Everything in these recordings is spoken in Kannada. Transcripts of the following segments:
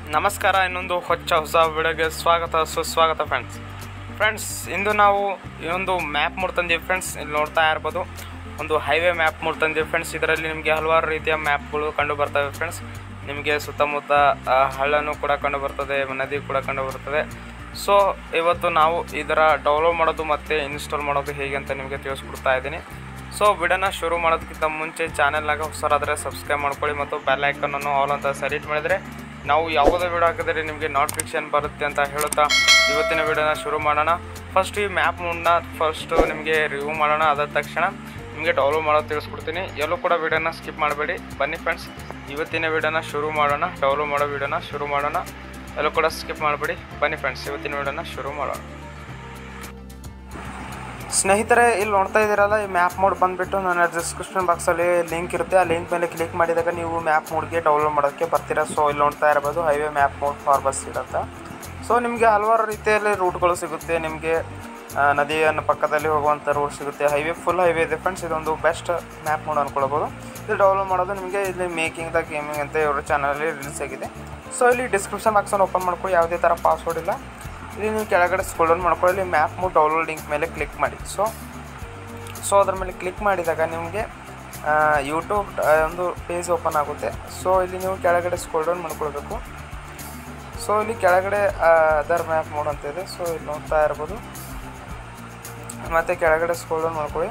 ನಮಸ್ಕಾರ ಇನ್ನೊಂದು ಹೊಚ್ಚ ಹೊಸ ವಿಡಿಯೋಗೆ ಸ್ವಾಗತ ಸುಸ್ವಾಗತ ಫ್ರೆಂಡ್ಸ್ ಫ್ರೆಂಡ್ಸ್ ಇಂದು ನಾವು ಈ ಒಂದು ಮ್ಯಾಪ್ ಮೂಡ್ ತಂದೀವಿ ಫ್ರೆಂಡ್ಸ್ ಇಲ್ಲಿ ನೋಡ್ತಾ ಇರ್ಬೋದು ಒಂದು ಹೈವೇ ಮ್ಯಾಪ್ ಮೂಡ್ ತಂದೀವಿ ಫ್ರೆಂಡ್ಸ್ ಇದರಲ್ಲಿ ನಿಮಗೆ ಹಲವಾರು ರೀತಿಯ ಮ್ಯಾಪ್ಗಳು ಕಂಡು ಬರ್ತವೆ ಫ್ರೆಂಡ್ಸ್ ನಿಮಗೆ ಸುತ್ತಮುತ್ತ ಆ, ಹಳ್ಳನೂ ಕೂಡ ಕಂಡು ಬರ್ತದೆ ನದಿ ಕೂಡ ಕಂಡು ಬರ್ತದೆ ಸೊ ಇವತ್ತು ನಾವು ಇದರ ಡೌನ್ಲೋಡ್ ಮಾಡೋದು ಮತ್ತು ಇನ್ಸ್ಟಾಲ್ ಮಾಡೋದು ಹೇಗೆ ಅಂತ ನಿಮಗೆ ತಿಳಿಸ್ಕೊಡ್ತಾ ಇದ್ದೀನಿ ಸೊ ವಿಡಿಯೋನ ಶುರು ಮಾಡೋದಕ್ಕಿಂತ ಮುಂಚೆ ಚಾನೆಲ್ನಾಗ ಹೊಸರಾದರೆ ಸಬ್ಸ್ಕ್ರೈಬ್ ಮಾಡ್ಕೊಳ್ಳಿ ಮತ್ತು ಬೆಲ್ ಐಕನನ್ನು ಆಲ್ ಅಂತ ಸೆಲೆಕ್ಟ್ ಮಾಡಿದರೆ ನಾವು ಯಾವುದೇ ವಿಡಿಯೋ ಹಾಕಿದರೆ ನಿಮಗೆ ನೋಟಿಫಿಕೇಶನ್ ಬರುತ್ತೆ ಅಂತ ಹೇಳುತ್ತಾ ಇವತ್ತಿನ ವಿಡಿಯೋನ ಶುರು ಮಾಡೋಣ ಫಸ್ಟ್ ಈ ಮ್ಯಾಪ್ ಮುಂಡ ಫಸ್ಟು ನಿಮಗೆ ರಿವ್ಯೂ ಮಾಡೋಣ ಅದಾದ ತಕ್ಷಣ ನಿಮಗೆ ಡೌನ್ಲೋಡ್ ಮಾಡೋದು ತಿಳಿಸ್ಕೊಡ್ತೀನಿ ಎಲ್ಲೂ ಕೂಡ ವಿಡಿಯೋನ ಸ್ಕಿಪ್ ಮಾಡಬೇಡಿ ಬನ್ನಿ ಫ್ರೆಂಡ್ಸ್ ಇವತ್ತಿನ ವಿಡಿಯೋನ ಶುರು ಮಾಡೋಣ ಡೌನ್ಲೋಡ್ ಮಾಡೋ ವಿಡಿಯೋನ ಶುರು ಮಾಡೋಣ ಎಲ್ಲೂ ಕೂಡ ಸ್ಕಿಪ್ ಮಾಡಬೇಡಿ ಬನ್ನಿ ಫ್ರೆಂಡ್ಸ್ ಇವತ್ತಿನ ವಿಡಿಯೋನ ಶುರು ಮಾಡೋಣ ಸ್ನೇಹಿತರೆ ಇಲ್ಲಿ ನೋಡ್ತಾ ಇದ್ದೀರಲ್ಲ ಈ ಮ್ಯಾಪ್ ಮೋಡ್ ಬಂದುಬಿಟ್ಟು ನನ್ನ ಡಿಸ್ಕ್ರಿಪ್ಷನ್ ಬಾಕ್ಸಲ್ಲಿ ಲಿಂಕ್ ಇರುತ್ತೆ ಆ ಲಿಂಕ್ ಮೇಲೆ ಕ್ಲಿಕ್ ಮಾಡಿದಾಗ ನೀವು ಮ್ಯಾಪ್ ಮೋಡ್ಗೆ ಡೌನ್ಲೋಡ್ ಮಾಡೋಕ್ಕೆ ಬರ್ತೀರಾ ಸೊ ಇಲ್ಲಿ ನೋಡ್ತಾ ಇರ್ಬೋದು highway map mod for bus ಇರುತ್ತೆ ಸೊ ನಿಮಗೆ ಹಲವಾರು ರೀತಿಯಲ್ಲಿ ರೂಟ್ಗಳು ಸಿಗುತ್ತೆ ನಿಮಗೆ ಆ, ನದಿಯನ್ನು ಪಕ್ಕದಲ್ಲಿ ಹೋಗುವಂಥ ರೂಟ್ ಸಿಗುತ್ತೆ ಹೈವೇ ಫುಲ್ ಹೈವೇ ಇದೆ ಫ್ರೆಂಡ್ಸ್ ಇದೊಂದು ಬೆಸ್ಟ್ ಮ್ಯಾಪ್ ಮೋಡ್ ಅನ್ಕೊಳ್ಬೋದು ಇದು ಡೌನ್ಲೋಡ್ ಮಾಡೋದು ನಿಮಗೆ ಇಲ್ಲಿ ಮೇಕಿಂಗ್ ದ ಗೇಮಿಂಗ್ ಅಂತ ಇವರ ಚಾನಲಲ್ಲಿ ರಿಲೀಸ್ ಆಗಿದೆ ಸೊ ಇಲ್ಲಿ ಡಿಸ್ಕ್ರಿಪ್ಷನ್ ಬಾಕ್ಸನ್ನು ಓಪನ್ ಮಾಡ್ಕೊಳ್ಳಿ ಯಾವುದೇ ಥರ ಪಾಸ್ವರ್ಡ್ ಇಲ್ಲ ಇಲ್ಲಿ ನೀವು ಕೆಳಗಡೆ ಸ್ಕ್ರೋಲ್ ಡೌನ್ ಮಾಡ್ಕೊಳ್ಳಿ ಇಲ್ಲಿ ಮ್ಯಾಪ್ ಮೂಡ್ ಡೌನ್ಲೋಡ್ ಲಿಂಕ್ ಮೇಲೆ ಕ್ಲಿಕ್ ಮಾಡಿ ಸೊ ಸೊ ಅದ್ರ ಮೇಲೆ ಕ್ಲಿಕ್ ಮಾಡಿದಾಗ ನಿಮಗೆ ಯೂಟ್ಯೂಬ್ ಒಂದು ಪೇಜ್ ಓಪನ್ ಆಗುತ್ತೆ ಸೊ ಇಲ್ಲಿ ನೀವು ಕೆಳಗಡೆ ಸ್ಕ್ರೋಲ್ ಡೌನ್ ಮಾಡ್ಕೊಳ್ಬೇಕು ಸೊ ಇಲ್ಲಿ ಕೆಳಗಡೆ ಅದರ್ ಮ್ಯಾಪ್ ಮೋಡ್ ಅಂತ ಇದೆ ಸೊ ಇಲ್ಲಿ ನೋಡ್ತಾ ಇರ್ಬೋದು ಮತ್ತು ಕೆಳಗಡೆ ಸ್ಕ್ರೋಲ್ ಡೌನ್ ಮಾಡ್ಕೊಳ್ಳಿ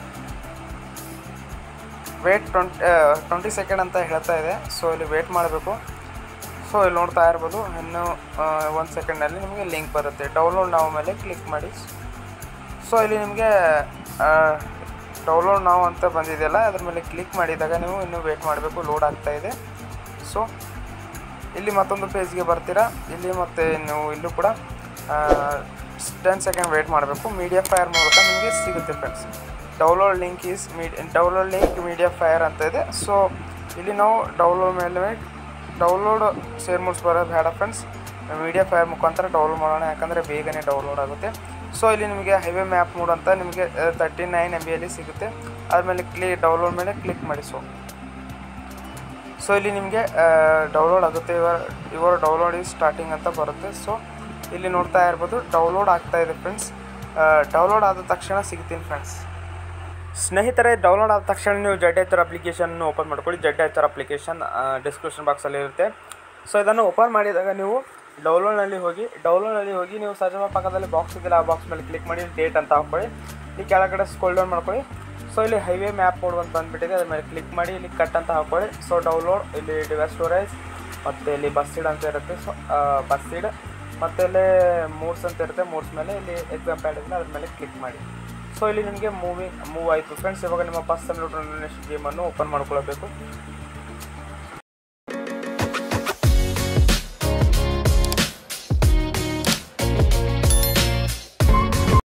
ವೇಟ್ ಟ್ವೆಂಟಿ ಟ್ವೆಂಟಿ ಸೆಕೆಂಡ್ ಅಂತ ಹೇಳ್ತಾ ಇದೆ ಸೊ ಇಲ್ಲಿ ವೇಟ್ ಮಾಡಬೇಕು ಸೊ ಇಲ್ಲಿ ನೋಡ್ತಾ ಇರ್ಬೋದು ಇನ್ನು ಒಂದು ಸೆಕೆಂಡಲ್ಲಿ ನಿಮಗೆ ಲಿಂಕ್ ಬರುತ್ತೆ ಡೌನ್ಲೋಡ್ ನಾವು ಮೇಲೆ ಕ್ಲಿಕ್ ಮಾಡಿ ಸೊ ಇಲ್ಲಿ ನಿಮಗೆ ಡೌನ್ಲೋಡ್ ನಾವು ಅಂತ ಬಂದಿದೆಯಲ್ಲ ಅದ್ರ ಮೇಲೆ ಕ್ಲಿಕ್ ಮಾಡಿದಾಗ ನೀವು ಇನ್ನೂ ವೇಟ್ ಮಾಡಬೇಕು ಲೋಡ್ ಆಗ್ತಾ ಇದೆ ಸೊ ಇಲ್ಲಿ ಮತ್ತೊಂದು ಪೇಜ್ಗೆ ಬರ್ತೀರಾ ಇಲ್ಲಿ ಮತ್ತೆ ನೀವು ಇಲ್ಲೂ ಕೂಡ ಟೆನ್ ಸೆಕೆಂಡ್ ವೇಟ್ ಮಾಡಬೇಕು ಮೀಡಿಯಾ ಫೈರ್ ಮೂಲಕ ನಿಮಗೆ ಸಿಗುತ್ತೆ ಫ್ರೆಂಡ್ಸ್ ಡೌನ್ಲೋಡ್ ಲಿಂಕ್ ಈಸ್ ಮೀಡ್ ಡೌನ್ಲೋಡ್ ಲಿಂಕ್ ಮೀಡಿಯಾ ಫೈರ್ ಅಂತ ಇದೆ ಸೊ ಇಲ್ಲಿ ನಾವು ಡೌನ್ಲೋಡ್ ಮೇಲೆ ಡೌನ್ಲೋಡ್ ಶೇರ್ ಮೂಡ್ಸ್ ಬರೋದು ಬೇಡ ಫ್ರೆಂಡ್ಸ್ ಮೀಡಿಯಾ ಫೈರ್ ಮುಖಾಂತರ ಡೌನ್ಲೋಡ್ ಮಾಡೋಣ ಯಾಕಂದರೆ ಬೇಗನೆ ಡೌನ್ಲೋಡ್ ಆಗುತ್ತೆ ಸೊ ಇಲ್ಲಿ ನಿಮಗೆ ಹೈವೇ ಮ್ಯಾಪ್ ಮೂಡ್ ಅಂತ ನಿಮಗೆ ತರ್ಟಿ ನೈನ್ ಎಮ್ ಬಿಯಲ್ಲಿ ಸಿಗುತ್ತೆ ಆದಮೇಲೆ ಕ್ಲಿ ಡೌನ್ಲೋಡ್ ಮೇಲೆ ಕ್ಲಿಕ್ ಮಾಡಿ ಸೊ ಸೊ ಇಲ್ಲಿ ನಿಮಗೆ ಡೌನ್ಲೋಡ್ ಆಗುತ್ತೆ ಇವರ ಇವರ ಡೌನ್ಲೋಡ್ ಈ ಸ್ಟಾರ್ಟಿಂಗ್ ಅಂತ ಬರುತ್ತೆ ಸೊ ಇಲ್ಲಿ ನೋಡ್ತಾ ಇರ್ಬೋದು ಡೌನ್ಲೋಡ್ ಆಗ್ತಾ ಇದೆ ಫ್ರೆಂಡ್ಸ್ ಡೌನ್ಲೋಡ್ ಆದ ತಕ್ಷಣ ಸಿಗ್ತೀನಿ ಫ್ರೆಂಡ್ಸ್ ಸ್ನೇಹಿತರೆ ಡೌನ್ಲೋಡ್ ಆದ ತಕ್ಷಣ ನೀವು ಜಡ್ ಎಚ್ ಅಪ್ಲಿಕೇಶನ್ ಓಪನ್ ಮಾಡ್ಕೊಳ್ಳಿ ಜಡ್ ಎಚ್ ಅಪ್ಲಿಕೇಶನ್ ಡಿಸ್ಕ್ರಿಪ್ಷನ್ ಬಾಕ್ಸಲ್ಲಿ ಇರುತ್ತೆ ಸೊ ಇದನ್ನು ಓಪನ್ ಮಾಡಿದಾಗ ನೀವು ಡೌನ್ಲೋಡ್ನಲ್ಲಿ ಹೋಗಿ ಡೌನ್ಲೋಡ್ನಲ್ಲಿ ಹೋಗಿ ನೀವು ಸರ್ಚ್ ಮಾಡೋ ಪಕ್ಕದಲ್ಲಿ ಬಾಕ್ಸ್ ಇದೆಯಲ್ಲ ಆ ಬಾಕ್ಸ್ ಮೇಲೆ ಕ್ಲಿಕ್ ಮಾಡಿ ಡೇಟ್ ಅಂತ ಹಾಕ್ಕೊಳ್ಳಿ ಇಲ್ಲಿ ಕೆಳಗಡೆ ಸ್ಕ್ರೋಲ್ ಡೌನ್ ಮಾಡ್ಕೊಳ್ಳಿ ಸೊ ಇಲ್ಲಿ ಹೈವೇ ಮ್ಯಾಪ್ ಮೋಡ್ ಅಂತ ಬಂದುಬಿಟ್ಟಿದೆ ಅದ್ರ ಮೇಲೆ ಕ್ಲಿಕ್ ಮಾಡಿ ಇಲ್ಲಿ ಕಟ್ ಅಂತ ಹಾಕ್ಕೊಳ್ಳಿ ಸೊ ಡೌನ್ಲೋಡ್ ಇಲ್ಲಿ ಡಿವೈಸ್ ಸ್ಟೋರೇಜ್ ಮತ್ತು ಇಲ್ಲಿ ಬಸ್ ಸೀಡ್ ಅಂತ ಇರುತ್ತೆ ಸೊ ಬಸ್ ಸೀಡ್ ಮತ್ತು ಇಲ್ಲಿ ಮೂಡ್ಸ್ ಅಂತ ಇರುತ್ತೆ ಮೂಡ್ಸ್ ಮೇಲೆ ಇಲ್ಲಿ ಎಕ್ಸಾಮ್ ಪ್ಯಾಡ್ ಇದೆ ಅದ್ರ ಮೇಲೆ ಕ್ಲಿಕ್ ಮಾಡಿ ಸೊ ಇಲ್ಲಿ ನಿಮಗೆ ಮೂವಿ ಮೂವ್ ಆಯಿತು ಫ್ರೆಂಡ್ಸ್ ಇವಾಗ ನಿಮ್ಮ ಬಸ್ ಸಿಮ್ಯುಲೇಟರ್ ಗೇಮನ್ನು ಓಪನ್ ಮಾಡ್ಕೊಳ್ಬೇಕು